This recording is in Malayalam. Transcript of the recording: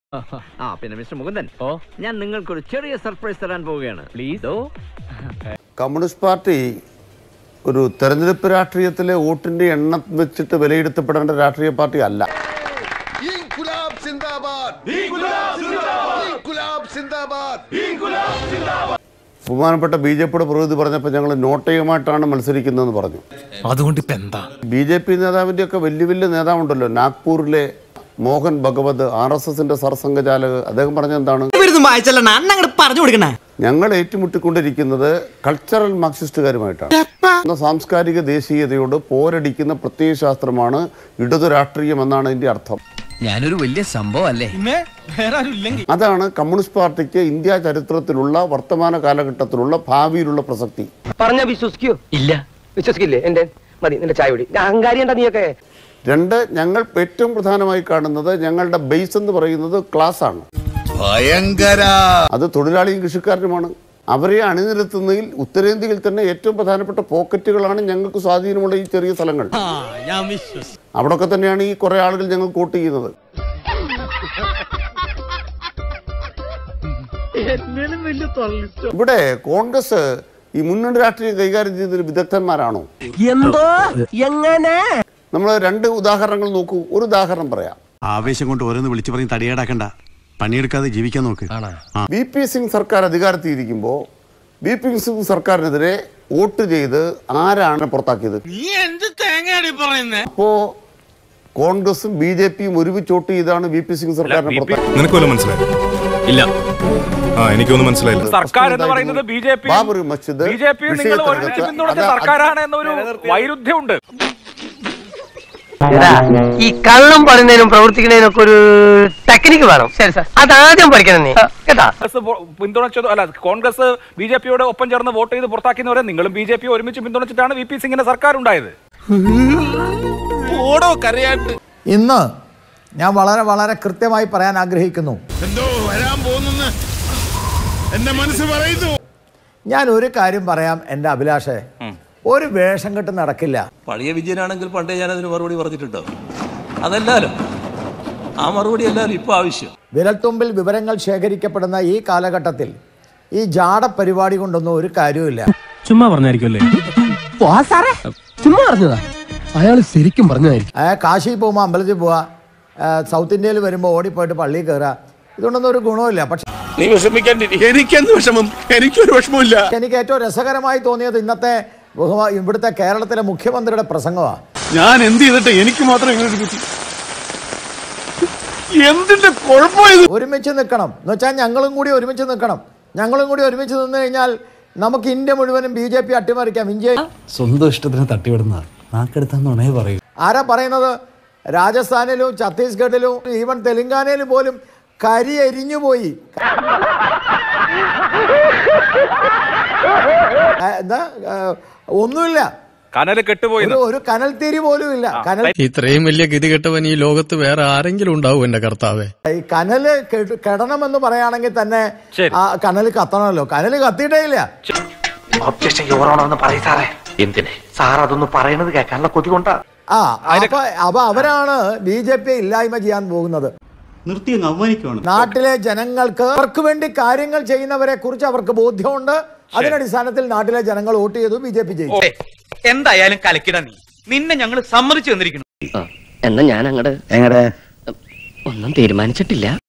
ആ പിന്നെ മിസ്റ്റർ മുകുന്ദൻ ഓ ഞാൻ നിങ്ങൾക്കൊരു ചെറിയ സർപ്രൈസ് തരാൻ പോവുകയാണ് പ്ലീസ് ഇതോ കമ്മ്യൂണിസ്റ്റ് പാർട്ടി ഒരു തെരഞ്ഞെടുപ്പ് രാഷ്ട്രീയത്തിലെ വോട്ടിന്റെ എണ്ണം വെച്ചിട്ട് വിലയിരുത്തപ്പെടേണ്ട രാഷ്ട്രീയ പാർട്ടി അല്ല ഇൻകുലാബ് സിന്ദാബാദ് ഇൻകുലാബ് സിന്ദാബാദ് ബഹുമാനപ്പെട്ട ബി ജെ പിയുടെ പ്രതിനിധി പറഞ്ഞപ്പോൾ ഞങ്ങൾ നോട്ടയുമായിട്ടാണ് മത്സരിക്കുന്നതെന്ന് പറഞ്ഞു അതുകൊണ്ട് ഇപ്പൊ എന്താ ബി ജെ പി നേതാവിൻ്റെ ഒക്കെ വലിയ വലിയ നേതാവുണ്ടല്ലോ നാഗ്പൂരിലെ മോഹൻ ഭഗവത് ആർ എസ് എസിന്റെ സർസംഘചാലക് അദ്ദേഹം പറഞ്ഞ എന്താണ് വായിച്ചല്ല അന്നങ്ങോട്ട് പറഞ്ഞു കൊടുക്കണേ ഞങ്ങൾ ഏറ്റുമുട്ടിക്കൊണ്ടിരിക്കുന്നത് കൾച്ചറൽ മാർക്സിസ്റ്റുകാരുമായിട്ടാണ് എന്ന സാംസ്കാരിക ദേശീയതയോട് പോരടിക്കുന്ന പ്രത്യയശാസ്ത്രമാണ് ഇടതു രാഷ്ട്രീയം എന്നാണ് ഇതിന്റെ അർത്ഥം ഞാനൊരു വലിയ സംഭവം അല്ലേ വേറെ ആരും ഇല്ലെങ്കിൽ അതാണ് കമ്മ്യൂണിസ്റ്റ് പാർട്ടിക്ക് ഇന്ത്യ ചരിത്രത്തിലുള്ള വർത്തമാന കാലഘട്ടത്തിലുള്ള ഭാവിയിലുള്ള പ്രസക്തി പറഞ്ഞ വിശ്വസിക്കോ ഇല്ല വിശ്വസിക്കില്ലേ എന്റെ മതി നിന്റെ ചായ കുടി അഹങ്കാരി എന്താ നീയൊക്കെ രണ്ട് ഞങ്ങൾ ഏറ്റവും പ്രധാനമായി കാണുന്നത് ഞങ്ങളുടെ ബേസ് എന്ന് പറയുന്നത് ക്ലാസ് ആണ് ഭയങ്കര അത് തൊഴിലാളിയും കൃഷിക്കാരനുമാണ് അവരെ അണിനിരത്തുന്നതിൽ ഉത്തരേന്ത്യയിൽ തന്നെ ഏറ്റവും പ്രധാനപ്പെട്ട പോക്കറ്റുകളാണ് ഞങ്ങൾക്ക് സ്വാധീനമുള്ള ഈ ചെറിയ സ്ഥലങ്ങൾ അവിടൊക്കെ തന്നെയാണ് ഈ കുറെ ആളുകൾ ഞങ്ങൾ വോട്ട് ചെയ്യുന്നത് ഇവിടെ കോൺഗ്രസ് ഈ മുന്നണി രാഷ്ട്രീയം കൈകാര്യം ചെയ്തതിൽ വിദഗ്ധന്മാരാണോ എന്തോ എങ്ങനെ നമ്മൾ രണ്ട് ഉദാഹരണങ്ങൾ നോക്കൂ ഒരു ഉദാഹരണം പറയാം ആവേശം കൊണ്ട് ഓരോന്ന് വിളിച്ചു പറഞ്ഞ് തടിയേടാക്കണ്ട പണിയെടുക്കാതെ ജീവിക്കാൻ നോക്ക് ബി പി സിംഗ് സർക്കാർ അധികാരത്തിൽ ഇരിക്കുമ്പോൾ ബി പി സിംഗ് സർക്കാരിനെതിരെ വോട്ട് ചെയ്ത് ആരാണ് പുറത്താക്കിയത് അപ്പോ കോൺഗ്രസും ബി ജെ പിയും ഒരുമിച്ച് വോട്ട് ചെയ്താണ് ബി പി സിംഗ് സർക്കാരിനെ പുറത്താക്കിയത് നിനക്ക് വല്ലതും മനസ്സിലായി ഇല്ല ആ എനിക്കൊന്നും മനസ്സിലായില്ല സർക്കാർ എന്ന് പറയുന്നത് B J P Babri Masjid B J P നിങ്ങൾ വിഷയത്തിനകത്ത് ഒരുമിച്ച് പിന്തുണച്ച അത് സർക്കാരാണ് എന്നൊരു വൈരുദ്ധ്യമുണ്ട് ഈ കള്ളം പറയുന്നതിനും പ്രവർത്തിക്കുന്നതിനും ഒക്കെ ഒരു ടെക്നിക്ക് വേണം ശരി സാർ അതാദ്യം പഠിക്കണം നീ കേട്ടാ കോൺഗ്രസ് പോ- പിന്തുണച്ചത് അല്ല കോൺഗ്രസ് ബി ജെ പിയോട് ഒപ്പം ചേർന്ന് വോട്ട് ചെയ്ത് പുറത്താക്കിയവരെ നിങ്ങളും ബി ജെ പി ഒരുമിച്ച് പിന്തുണച്ചിട്ടാണ് വി പി സിംഗിന്റെ സർക്കാർ ഉണ്ടായത് ഓടോ കരയാട്ട് ഇന്ന് ഞാൻ വളരെ വളരെ കൃത്യമായി പറയാൻ ആഗ്രഹിക്കുന്നു എന്തോ വരാൻ പോകുന്നെന്ന് എന്റെ മനസ്സ് പറയുന്നു ഞാൻ ഒരു കാര്യം പറയാം എൻ്റെ അഭിലാഷേ ഒരു വേഷം കെട്ട് നടക്കില്ല പഴയ വിജയനാണെങ്കിൽ പണ്ടേ ഞാൻ അതിന് മറുപടി പറഞ്ഞിട്ടുണ്ടോ അതല്ലാലോ ആ മറുപടി അല്ലാലോ ഇപ്പൊ ആവശ്യം വിരൽത്തുമ്പിൽ വിവരങ്ങൾ ശേഖരിക്കപ്പെടുന്ന ഈ കാലഘട്ടത്തിൽ ഈ ജാട പരിപാടി കൊണ്ടൊന്നും ഒരു കാര്യവുമില്ല ചുമ്മാ പറഞ്ഞായിരിക്കുമല്ലേ ചുമ്മാ പറഞ്ഞതാ അയാൾ ശരിക്കും പറഞ്ഞതായിരിക്കും ഏ, കാശി പോകുമ്പോൾ അമ്പലത്തിൽ പോവുക ഏ, സൗത്ത് ഇന്ത്യയിൽ വരുമ്പോൾ ഓടിപ്പോയിട്ട് പള്ളിയിൽ കയറുക ഇതുകൊണ്ടൊന്നും ഒരു ഗുണമില്ല പക്ഷെ നീ വിഷമിക്കാണ്ടിരി എനിക്കെന്ത് വിഷമം എനിക്കൊരു വിഷമമില്ല എനിക്ക് ഏറ്റവും രസകരമായി തോന്നിയത് ഇന്നത്തെ ബഹുമാ ഇവിടുത്തെ കേരളത്തിലെ മുഖ്യമന്ത്രിയുടെ പ്രസംഗമാണ് ഞാൻ എന്ത് ചെയ്തിട്ട് എനിക്ക് മാത്രം ഇങ്ങനെ ഒരു ബുദ്ധി? എന്തിന്റെ കുഴപ്പമായത് ഒരുമിച്ച് നിൽക്കണം എന്ന് വെച്ചാൽ ഞങ്ങളും കൂടി ഒരുമിച്ച് നിൽക്കണം ഞങ്ങളും കൂടി ഒരുമിച്ച് നിന്ന് കഴിഞ്ഞാൽ നമുക്ക് ഇന്ത്യ മുഴുവനും ബി ജെ പി അട്ടിമറിക്കാം ഇന്ത്യ സ്വന്തം ഇഷ്ടത്തിന് തട്ടിവിടുന്ന നാക്കെടുത്താന്നുണേ പറയൂ ആരാ പറയുന്നത് രാജസ്ഥാനിലും ഛത്തീസ്ഗഡിലും ഈവൻ തെലങ്കാനയിലും പോലും കരി എരിഞ്ഞു പോയി ഏ, എന്താ ഏ, ഒന്നുമില്ല കനല് കെട്ടുപോയി ഒരു ഒരു കനൽ തിരി പോലും ഇല്ല കനൽ ഇത്രയും വലിയ ഗതികെട്ടവൻ ഈ ലോകത്ത് വേറെ ആരെങ്കിലും ഉണ്ടാവും എന്റെ കർത്താവേ ഈ കനല് കെട- കെടണമെന്ന് പറയുകയാണെങ്കിൽ തന്നെ ശരി. ആ കനല് കത്തണമല്ലോ കനല് കത്തിയിട്ടേ ഇല്ല ഒബ്ജക്ഷൻ യോറാണെന്ന് പറയും സാറേ എന്തിന് സാർ അതൊന്ന് പറയണത് കേൾക്കാനുള്ള കൊതി കൊണ്ടാ ആ അപ്പൊ അപ്പൊ അവരാണ് ബി ജെ പി ഇല്ലായ്മ ചെയ്യാൻ പോകുന്നത് നിർത്തി അങ്ങ് അവമാനിക്കുവാണ് നാട്ടിലെ ജനങ്ങൾക്ക് അവർക്ക് വേണ്ടി കാര്യങ്ങൾ ചെയ്യുന്നവരെ കുറിച്ച് അവർക്ക് ബോധ്യമുണ്ട് അതിനടിസ്ഥാനത്തിൽ നാട്ടിലെ ജനങ്ങൾ വോട്ട് ചെയ്തു ബി ജെ പി ജയിച്ചു എന്തായാലും കലക്കിട നീ നിന്നെ ഞങ്ങൾ സമ്മതിച്ചു തന്നിരിക്കുന്നു എന്നാ ഞാൻ അങ്ങട് ഒന്നും തീരുമാനിച്ചിട്ടില്ല